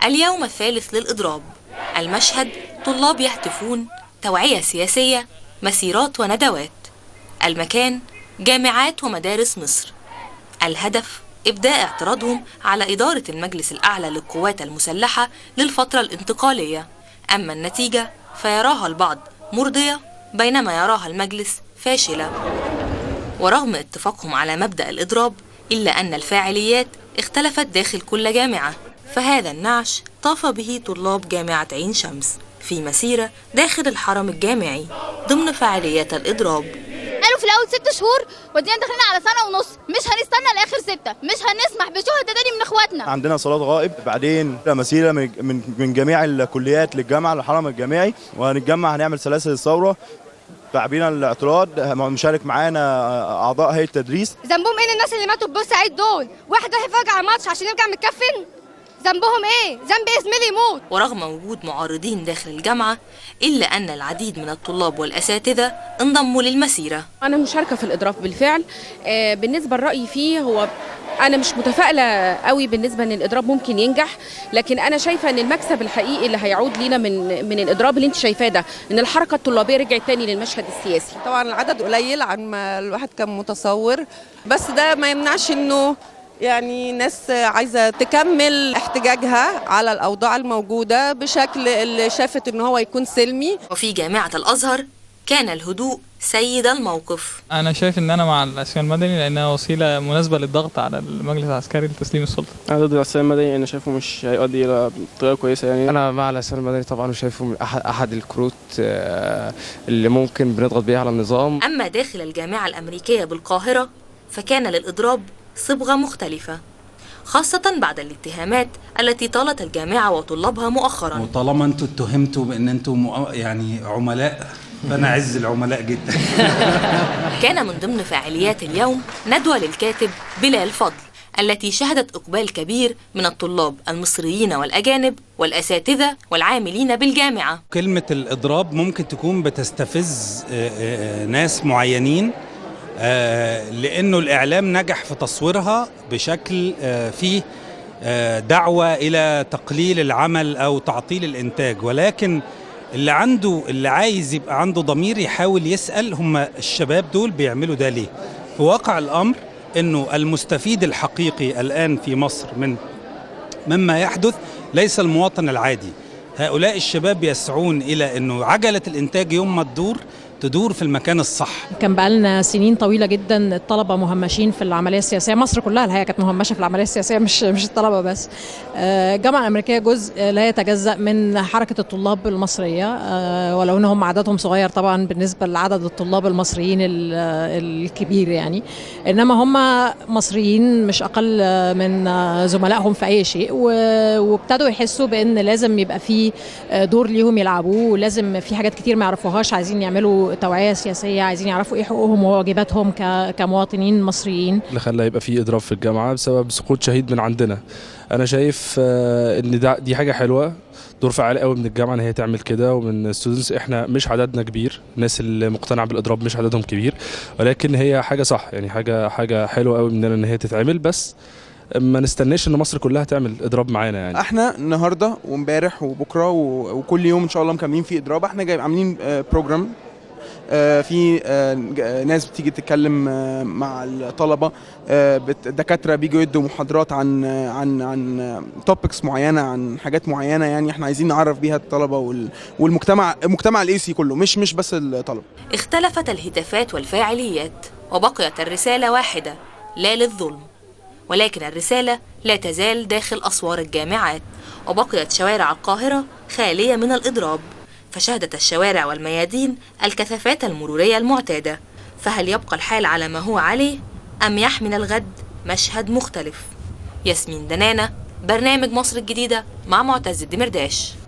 اليوم الثالث للإضراب المشهد طلاب يهتفون توعية سياسية مسيرات وندوات المكان جامعات ومدارس مصر الهدف إبداء اعتراضهم على إدارة المجلس الأعلى للقوات المسلحة للفترة الانتقالية أما النتيجة فيراها البعض مرضية بينما يراها المجلس فاشلة ورغم اتفاقهم على مبدأ الإضراب إلا أن الفاعليات اختلفت داخل كل جامعة فهذا النعش طاف به طلاب جامعة عين شمس في مسيرة داخل الحرم الجامعي ضمن فعاليات الإضراب قالوا في الاول ست شهور ودينا داخلين على سنه ونص مش هنستنى لاخر سته مش هنسمح بشهداء تاني من اخواتنا عندنا صلاة غائب بعدين مسيرة من من من جميع الكليات للجامعة للحرم الجامعي وهنتجمع هنعمل سلاسل الثورة تعبينا الاعتراض مشارك معانا أعضاء هيئة التدريس ذنبهم ايه الناس اللي ماتوا في بورسعيد دول واحد راح يتفرج على ماتش عشان يرجع متكفن ذنبهم ايه ذنب ايه زميلي يموت ورغم وجود معارضين داخل الجامعة إلا أن العديد من الطلاب والأساتذة انضموا للمسيرة أنا مشاركة في الإضراب بالفعل آه، بالنسبة لرأيي فيه هو أنا مش متفائلة قوي بالنسبة إن الإضراب ممكن ينجح لكن أنا شايفة إن المكسب الحقيقي اللي هيعود لينا من من الإضراب اللي أنت شايفاه ده إن الحركة الطلابية رجعت تاني للمشهد السياسي طبعا العدد قليل عن ما الواحد كان متصور بس ده ما يمنعش انه يعني ناس عايزه تكمل احتجاجها على الاوضاع الموجوده بشكل اللي شافت ان هو يكون سلمي وفي جامعة الأزهر كان الهدوء سيد الموقف انا شايف ان انا مع العصيان المدني لانها وسيله مناسبه للضغط على المجلس العسكري لتسليم السلطه انا ضد العصيان المدني انا شايفه مش هيؤدي الى طريقه كويسه يعني انا مع العصيان المدني طبعا وشايفه من احد احد الكروت آه، اللي ممكن بنضغط بيها على النظام أما داخل الجامعة الأمريكية بالقاهرة فكان للإضراب صبغة مختلفة خاصة بعد الاتهامات التي طالت الجامعة وطلابها مؤخرا وطالما انتوا اتهمتوا بان انتوا مؤ- يعني عملاء فانا اعز العملاء جدا كان من ضمن فعاليات اليوم ندوة للكاتب بلال فضل التي شهدت إقبال كبير من الطلاب المصريين والأجانب والأساتذة والعاملين بالجامعة كلمة الإضراب ممكن تكون بتستفز آه، آه، ناس معينين آه، لأنه الإعلام نجح في تصويرها بشكل آه، فيه آه، دعوة إلى تقليل العمل أو تعطيل الإنتاج ولكن اللي عنده اللي عايز يبقى عنده ضمير يحاول يسأل هم الشباب دول بيعملوا ده ليه في واقع الأمر أنه المستفيد الحقيقي الآن في مصر من مما يحدث ليس المواطن العادي هؤلاء الشباب يسعون إلى أنه عجلة الإنتاج يوم ما تدور تدور في المكان الصح كان بقالنا سنين طويله جدا الطلبه مهمشين في العمليه السياسيه مصر كلها الحقيقه كانت مهمشه في العمليه السياسيه مش مش الطلبه بس آه، الجامعه الامريكيه جزء لا يتجزا من حركه الطلاب المصريه آه، ولو ان هم عددهم صغير طبعا بالنسبه لعدد الطلاب المصريين ال- الكبير يعني انما هم مصريين مش اقل من زملائهم في اي شيء و- وابتدوا يحسوا بان لازم يبقى في دور ليهم يلعبوه ولازم في حاجات كتير ما يعرفوهاش عايزين يعملوا توعيه سياسيه عايزين يعرفوا ايه حقوقهم وواجباتهم ك- كمواطنين مصريين اللي خلى يبقى فيه اضراب في الجامعه بسبب سقوط شهيد من عندنا انا شايف آه، ان ده دي حاجه حلوه دور فعال قوي من الجامعه ان هي تعمل كده ومن ستودنتس احنا مش عددنا كبير الناس اللي مقتنعه بالاضراب مش عددهم كبير ولكن هي حاجه صح يعني حاجه حاجه حلوه قوي مننا ان هي تتعمل بس ما نستناش ان مصر كلها تعمل اضراب معانا يعني احنا النهارده وامبارح وبكره و- وكل يوم ان شاء الله مكملين في اضراب احنا جاي عاملين بروجرام في آه، ج- آه، ناس بتيجي تتكلم آه، مع الطلبه آه، بت- دكاتره بيجوا يدوا محاضرات عن آه، عن عن توبكس معينه عن حاجات معينه يعني احنا عايزين نعرف بيها الطلبه وال- والمجتمع المجتمع الايسي كله مش مش بس الطلبه اختلفت الهتافات والفاعليات وبقيت الرسالة واحدة لا للظلم ولكن الرسالة لا تزال داخل أسوار الجامعات وبقيت شوارع القاهرة خالية من الإضراب فشهدت الشوارع والميادين الكثافات المرورية المعتادة فهل يبقى الحال على ما هو عليه أم يحمل الغد مشهد مختلف ياسمين دنانة برنامج مصر الجديدة مع معتز الدمرداش